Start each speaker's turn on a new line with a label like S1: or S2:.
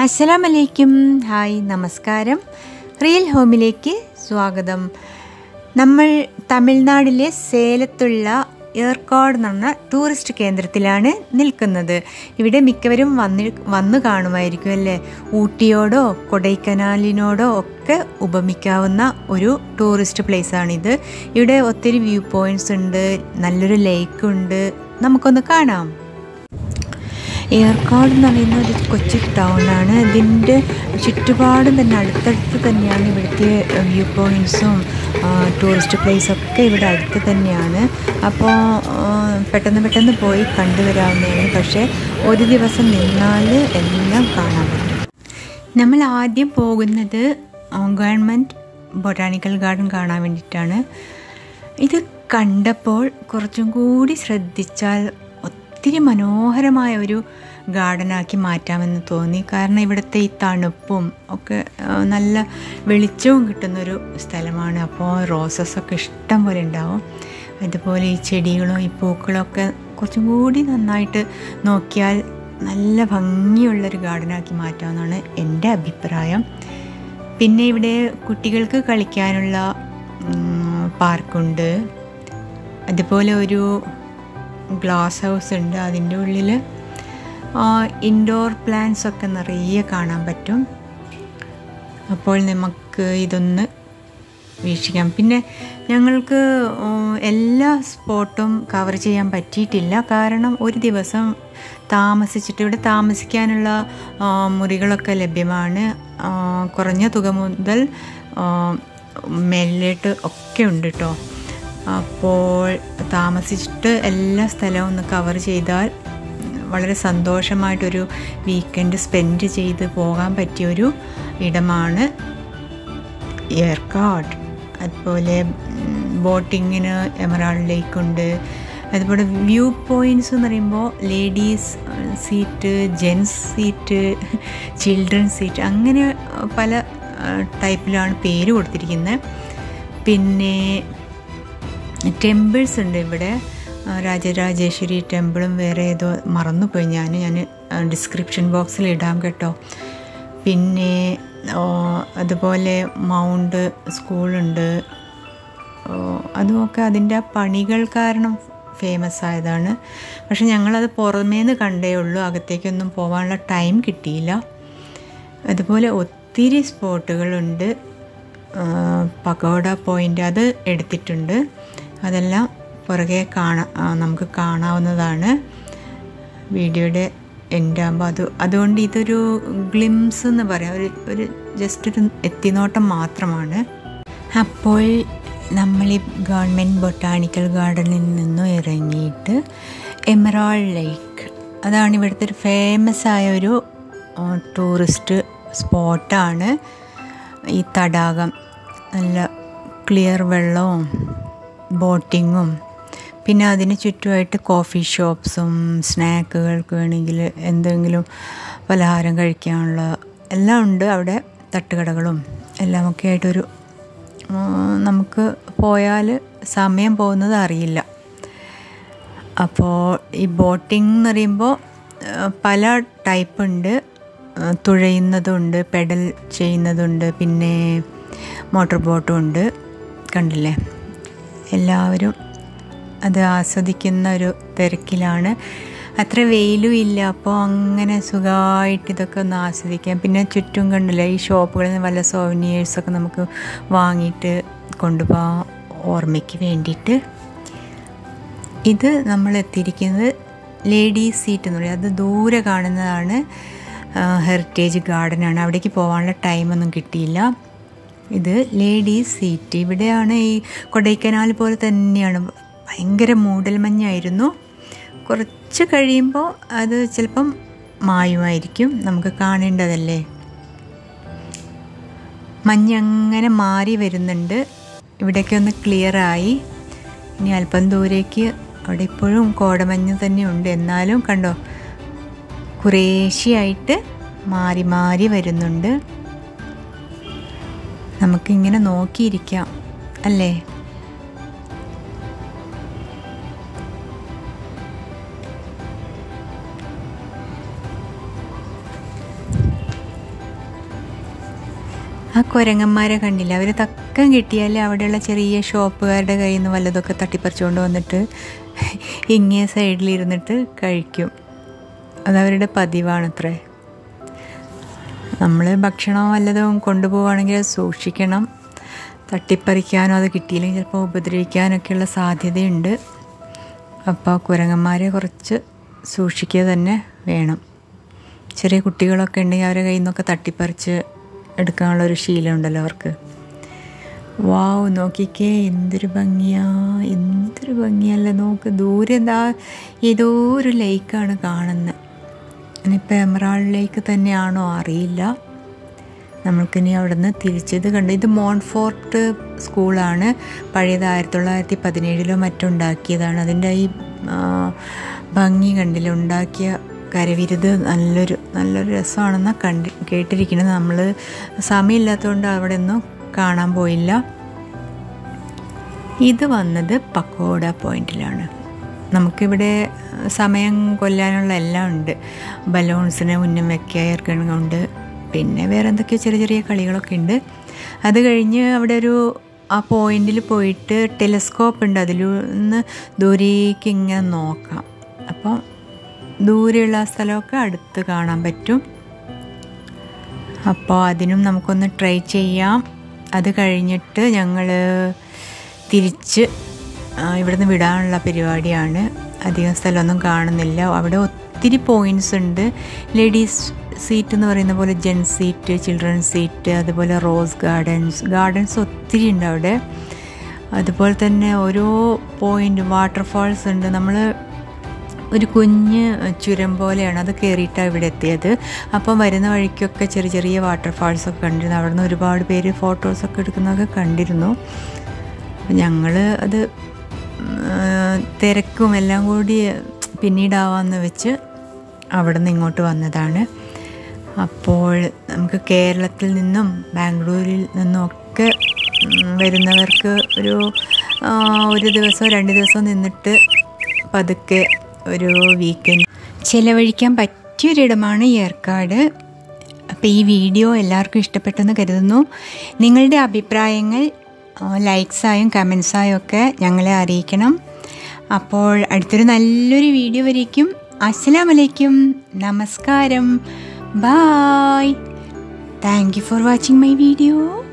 S1: അസ്സലാമലൈക്കും ഹായ് നമസ്കാരം റിയൽ ഹോമിലേക്ക് സ്വാഗതം നമ്മൾ തമിഴ്നാട്ടിലെ സേലത്തുള്ള ഏർക്കാട് എന്ന് പറഞ്ഞ ടൂറിസ്റ്റ് കേന്ദ്രത്തിലാണ് നിൽക്കുന്നത് ഇവിടെ മിക്കവരും വന്ന് വന്നു കാണുമായിരിക്കും അല്ലേ ഊട്ടിയോടോ കൊടൈക്കനാലിനോടോ ഒക്കെ ഉപമിക്കാവുന്ന ഒരു ടൂറിസ്റ്റ് പ്ലേസാണിത് ഇവിടെ ഒത്തിരി വ്യൂ പോയിൻറ്റ്സ് ഉണ്ട് നല്ലൊരു ലേക്ക് ഉണ്ട് നമുക്കൊന്ന് കാണാം ഏർക്കാട് എന്ന് പറയുന്ന ഒരു കൊച്ചു ടൗണാണ് ഇതിൻ്റെ ചുറ്റുപാടും തന്നെ അടുത്തടുത്ത് തന്നെയാണ് ഇവിടുത്തെ വ്യൂ പോയിൻറ്റ്സും ടൂറിസ്റ്റ് പ്ലേസൊക്കെ ഇവിടെ അടുത്ത് തന്നെയാണ് അപ്പോൾ പെട്ടെന്ന് പെട്ടെന്ന് പോയി കണ്ടുവരാവുന്നതാണ് പക്ഷേ ഒരു ദിവസം നിന്നാൽ എല്ലാം കാണാൻ പറ്റും നമ്മൾ ആദ്യം പോകുന്നത് ഗവൺമെൻറ് ബൊട്ടാണിക്കൽ ഗാർഡൻ കാണാൻ വേണ്ടിയിട്ടാണ് ഇത് കണ്ടപ്പോൾ കുറച്ചും കൂടി ശ്രദ്ധിച്ചാൽ ഒത്തിരി മനോഹരമായ ഒരു ഗാർഡനാക്കി മാറ്റാമെന്ന് തോന്നി കാരണം ഇവിടുത്തെ ഈ തണുപ്പും ഒക്കെ നല്ല വെളിച്ചവും കിട്ടുന്നൊരു സ്ഥലമാണ് അപ്പോൾ റോസസൊക്കെ ഇഷ്ടം പോലെ ഉണ്ടാവും അതുപോലെ ഈ ചെടികളും ഈ പൂക്കളൊക്കെ കുറച്ചും കൂടി നന്നായിട്ട് നോക്കിയാൽ നല്ല ഭംഗിയുള്ളൊരു ഗാർഡനാക്കി മാറ്റാമെന്നാണ് എൻ്റെ അഭിപ്രായം പിന്നെ ഇവിടെ കുട്ടികൾക്ക് കളിക്കാനുള്ള പാർക്കുണ്ട് അതുപോലെ ഒരു ഗ്ലാസ് ഹൗസ് ഉണ്ട് അതിൻ്റെ ഉള്ളിൽ ഇൻഡോർ പ്ലാന്റ്സ് ഒക്കെ നിറയെ കാണാൻ പറ്റും അപ്പോൾ നമുക്ക് ഇതൊന്ന് വീക്ഷിക്കാം പിന്നെ ഞങ്ങൾക്ക് എല്ലാ സ്പോട്ടും കവർ ചെയ്യാൻ പറ്റിയിട്ടില്ല കാരണം ഒരു ദിവസം താമസിച്ചിട്ട് ഇവിടെ താമസിക്കാനുള്ള മുറികളൊക്കെ ലഭ്യമാണ് കുറഞ്ഞ തുക മുതൽ മേലിലോട്ട് ഒക്കെ ഉണ്ട് കേട്ടോ അപ്പോൾ താമസിച്ചിട്ട് എല്ലാ സ്ഥലവും ഒന്ന് കവർ ചെയ്താൽ വളരെ സന്തോഷമായിട്ടൊരു വീക്കെൻഡ് സ്പെൻഡ് ചെയ്ത് പോകാൻ പറ്റിയൊരു ഇടമാണ് ഏർക്കാട് അതുപോലെ ബോട്ടിങ്ങിന് എമറാൾഡ് ലേക്ക് ഉണ്ട് അതുപോലെ വ്യൂ പോയിൻറ്റ്സ് എന്ന് പറയുമ്പോൾ ladies seat gents seat children seat അങ്ങനെ പല ടൈപ്പിലാണ് പേര് കൊടുത്തിരിക്കുന്നത് പിന്നെ ടെമ്പിൾസ് ഉണ്ട് ഇവിടെ രാജരാജേശ്വരി ടെമ്പിളും വേറെ ഏതോ മറന്നുപോയി ഞാൻ ഞാൻ ഡിസ്ക്രിപ്ഷൻ ബോക്സിൽ ഇടാം കേട്ടോ പിന്നെ അതുപോലെ മൗണ്ട് സ്കൂളുണ്ട് അതുമൊക്കെ അതിൻ്റെ പണികൾ കാരണം ഫേമസ് ആയതാണ് പക്ഷെ ഞങ്ങളത് പുറമേന്ന് കണ്ടേ ഉള്ളൂ അകത്തേക്കൊന്നും പോകാനുള്ള ടൈം കിട്ടിയില്ല അതുപോലെ ഒത്തിരി സ്പോട്ടുകളുണ്ട് പകോഡ പോയിൻ്റ് അത് എടുത്തിട്ടുണ്ട് അതെല്ലാം പുറകെ കാണാ നമുക്ക് കാണാവുന്നതാണ് വീഡിയോയുടെ എൻ്റെ ആകുമ്പോൾ അത് അതുകൊണ്ട് ഇതൊരു ഗ്ലിംസ് എന്ന് പറയാം ഒരു ഒരു ജസ്റ്റ് ഒരു എത്തിനോട്ടം മാത്രമാണ് അപ്പോൾ നമ്മൾ ഈ ഗവൺമെൻറ് ബൊട്ടാണിക്കൽ ഗാർഡനിൽ നിന്നും ഇറങ്ങിയിട്ട് എമറാൾ ലേക്ക് അതാണ് ഇവിടുത്തെ ഒരു ഫേമസ് ആയ ഒരു ടൂറിസ്റ്റ് സ്പോട്ടാണ് ഈ തടാകം നല്ല ക്ലിയർ വെള്ളവും ബോട്ടിങ്ങും പിന്നെ അതിന് ചുറ്റുമായിട്ട് കോഫി ഷോപ്സും സ്നാക്കുകൾക്ക് വേണമെങ്കിൽ എന്തെങ്കിലും പലഹാരം കഴിക്കാനുള്ള എല്ലാം ഉണ്ട് അവിടെ തട്ടുകടകളും എല്ലാമൊക്കെ ആയിട്ടൊരു നമുക്ക് പോയാൽ സമയം പോകുന്നത് അറിയില്ല അപ്പോൾ ഈ ബോട്ടിംഗ് എന്ന് പറയുമ്പോൾ പല ടൈപ്പ് ഉണ്ട് തുഴയുന്നതുണ്ട് പെഡൽ ചെയ്യുന്നതുണ്ട് പിന്നെ മോട്ടോർ ബോട്ടും ഉണ്ട് കണ്ടില്ലേ എല്ലാവരും അത് ആസ്വദിക്കുന്ന ഒരു തിരക്കിലാണ് അത്ര വെയിലും ഇല്ല അപ്പോൾ അങ്ങനെ സുഖമായിട്ട് ഇതൊക്കെ ഒന്ന് ആസ്വദിക്കാം പിന്നെ ചുറ്റും കണ്ടില്ലേ ഈ ഷോപ്പുകളിൽ നിന്ന് വല്ല സോവനിയേഴ്സൊക്കെ നമുക്ക് വാങ്ങിയിട്ട് കൊണ്ടുപോകാം ഓർമ്മയ്ക്ക് വേണ്ടിയിട്ട് ഇത് നമ്മൾ എത്തിയിരിക്കുന്നത് ലേഡീസ് സീറ്റ് എന്ന് പറയും അത് ദൂരെ കാണുന്നതാണ് ഹെറിറ്റേജ് ഗാർഡനാണ് അവിടേക്ക് പോകാനുള്ള ടൈമൊന്നും കിട്ടിയില്ല ഇത് ലേഡീസ് സീറ്റ് ഇവിടെയാണ് ഈ കൊടൈക്കനാൽ പോലെ തന്നെയാണ് ഭയങ്കര മൂടൽമഞ്ഞായിരുന്നു കുറച്ച് കഴിയുമ്പോൾ അത് ചിലപ്പം മായുമായിരിക്കും നമുക്ക് കാണേണ്ടതല്ലേ മഞ്ഞങ്ങനെ മാറി വരുന്നുണ്ട് ഇവിടെയൊക്കെ ഒന്ന് ക്ലിയറായി ഇനി അല്പം ദൂരേക്ക് അവിടെ ഇപ്പോഴും കോടമഞ്ഞ് തന്നെ ഉണ്ട് എന്നാലും കണ്ടോ കുറേശ്ശിയായിട്ട് മാറി മാറി വരുന്നുണ്ട് നമുക്കിങ്ങനെ നോക്കിയിരിക്കാം അല്ലേ കുരങ്ങന്മാരെ കണ്ടില്ല അവർ തക്കം കിട്ടിയാൽ അവിടെയുള്ള ചെറിയ ഷോപ്പുകാരുടെ കയ്യിൽ നിന്ന് വല്ലതൊക്കെ തട്ടിപ്പറിച്ചുകൊണ്ട് വന്നിട്ട് ഇങ്ങേ സൈഡിലിരുന്നിട്ട് കഴിക്കും അതവരുടെ പതിവാണത്രേ നമ്മൾ ഭക്ഷണം വല്ലതും കൊണ്ടുപോവുകയാണെങ്കിൽ അത് സൂക്ഷിക്കണം തട്ടിപ്പറിക്കാനോ അത് കിട്ടിയില്ലെങ്കിൽ ചിലപ്പോൾ ഉപദ്രവിക്കാനൊക്കെയുള്ള സാധ്യതയുണ്ട് അപ്പോൾ കുരങ്ങന്മാരെ കുറച്ച് സൂക്ഷിക്കുക തന്നെ വേണം ചെറിയ കുട്ടികളൊക്കെ ഉണ്ടെങ്കിൽ അവരെ കയ്യിൽ നിന്നൊക്കെ തട്ടിപ്പറിച്ച് എടുക്കാനുള്ള ഒരു ശീലമുണ്ടല്ലോ അവർക്ക് വാവ് നോക്കിക്കേ എന്തൊരു ഭംഗിയാ എന്തൊരു ഭംഗിയല്ല നോക്ക് ദൂരെ എന്താ ഏതോ ഒരു ലേക്കാണ് കാണുന്നത് ഇനിയിപ്പോൾ എമറാൾഡ് ലേക്ക് തന്നെയാണോ അറിയില്ല നമ്മൾക്കിനി അവിടെ നിന്ന് തിരിച്ചത് കണ്ട് ഇത് മോൺഫോർട്ട് സ്കൂളാണ് പഴയത് ആയിരത്തി തൊള്ളായിരത്തി പതിനേഴിലോ മറ്റോ ഉണ്ടാക്കിയതാണ് അതിൻ്റെ ഈ ആ, ഭംഗി കണ്ടില്ല ഉണ്ടാക്കിയ കരവിരുത് നല്ലൊരു നല്ലൊരു രസമാണെന്നാണ് കണ്ടി കേട്ടിരിക്കുന്നത് നമ്മൾ സമയമില്ലാത്തതുകൊണ്ട് അവിടെ ഒന്നും കാണാൻ പോയില്ല ഇത് വന്നത് പക്കോട പോയിന്റിലാണ് നമുക്കിവിടെ സമയം കൊല്ലാനുള്ള എല്ലാം ഉണ്ട് ബലൂൺസിന് മുന്നും വെക്കുക എയർ ഗൺ കൊണ്ട് പിന്നെ വേറെ എന്തൊക്കെയോ ചെറിയ ചെറിയ കളികളൊക്കെ ഉണ്ട് അത് കഴിഞ്ഞ് അവിടെ ഒരു ആ പോയിന്റിൽ പോയിട്ട് ടെലിസ്കോപ്പ് ഉണ്ട് അതിൽ നിന്ന് ദൂരേക്ക് ഇങ്ങനെ നോക്കാം അപ്പം ദൂരെയുള്ള ആ സ്ഥലമൊക്കെ അടുത്ത് കാണാൻ പറ്റും അപ്പോൾ അതിനും നമുക്കൊന്ന് ട്രൈ ചെയ്യാം അത് കഴിഞ്ഞിട്ട് ഞങ്ങൾ തിരിച്ച് ആ, ഇവിടുന്ന് വിടാനുള്ള പരിപാടിയാണ് അധികം സ്ഥലമൊന്നും കാണുന്നില്ല അവിടെ ഒത്തിരി പോയിൻറ്റ്സ് ഉണ്ട് ലേഡീസ് സീറ്റ് എന്ന് പറയുന്ന പോലെ ജെൻ സീറ്റ് ചിൽഡ്രൻ സീറ്റ് അതുപോലെ റോസ് ഗാർഡൻസ് ഗാർഡൻസ് ഒത്തിരി ഉണ്ട് അവിടെ അതുപോലെ തന്നെ ഓരോ പോയിൻ്റ് വാട്ടർഫാൾസ് ഉണ്ട് നമ്മൾ ഒരു കുഞ്ഞ് ചുരം പോലെയാണ് അത് കയറിയിട്ടാണ് ഇവിടെ എത്തിയത് അപ്പം വരുന്ന വഴിക്കൊക്കെ ചെറിയ ചെറിയ വാട്ടർഫാൾസൊക്കെ കണ്ടിരുന്നു അവിടെ നിന്ന് ഒരുപാട് പേര് ഫോട്ടോസൊക്കെ എടുക്കുന്നതൊക്കെ കണ്ടിരുന്നു ഞങ്ങൾ അത് ഉം, തിരക്കും എല്ലാം കൂടി പിന്നീടാവാമെന്ന് വെച്ച് അവിടെ നിന്ന് ഇങ്ങോട്ട് വന്നതാണ് അപ്പോൾ നമുക്ക് കേരളത്തിൽ നിന്നും ബാംഗ്ലൂരിൽ നിന്നും ഒക്കെ ഉം, വരുന്നവർക്ക് ഒരു ആ, ഒരു ദിവസം രണ്ട് ദിവസം നിന്നിട്ട് പതുക്കെ ഒരു വീക്കെൻഡ് ചിലവഴിക്കാൻ പറ്റിയൊരിടമാണ് ഏർക്കാട് അപ്പോൾ ഈ വീഡിയോ എല്ലാവർക്കും ഇഷ്ടപ്പെട്ടെന്ന് കരുതുന്നു നിങ്ങളുടെ അഭിപ്രായങ്ങൾ ലൈക്സായും കമൻസായും ഒക്കെ ഞങ്ങളെ അറിയിക്കണം അപ്പോൾ അടുത്തൊരു നല്ലൊരു വീഡിയോ വരേക്കും അസ്സലാം വലൈക്കും നമസ്കാരം bye thank you for watching my video